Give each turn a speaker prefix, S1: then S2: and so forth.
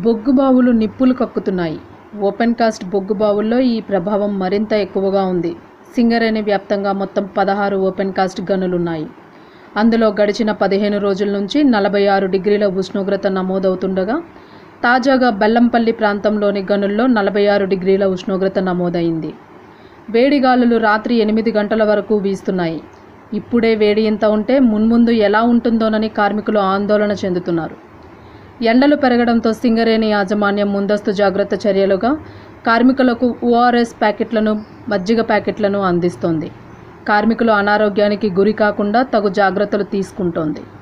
S1: బొగ్గు బావులు నిప్పులు కక్కుతున్నాయి ఓపెన్ కాస్ట్ బొగ్గు బావుల్లో ఈ ప్రభావం మరింత ఎక్కువగా ఉంది సింగరేణి వ్యాప్తంగా మొత్తం పదహారు ఓపెన్ కాస్ట్ గనులున్నాయి అందులో గడిచిన పదిహేను రోజుల నుంచి నలభై ఆరు డిగ్రీల ఉష్ణోగ్రత నమోదవుతుండగా తాజాగా బెల్లంపల్లి ప్రాంతంలోని గనుల్లో నలభై ఆరు డిగ్రీల ఉష్ణోగ్రత నమోదైంది వేడిగాలులు రాత్రి ఎనిమిది గంటల వరకు వీస్తున్నాయి ఇప్పుడే వేడి ఇంత ఉంటే మున్ముందు ఎలా ఉంటుందోనని కార్మికులు ఆందోళన చెందుతున్నారు ఎండలు పెరగడంతో సింగరేణి యాజమాన్యం ముందస్తు జాగ్రత్త చర్యలుగా కార్మికులకు ఓఆర్ఎస్ ప్యాకెట్లను మజ్జిగ ప్యాకెట్లను అందిస్తోంది కార్మికులు అనారోగ్యానికి గురి కాకుండా తగు జాగ్రత్తలు తీసుకుంటోంది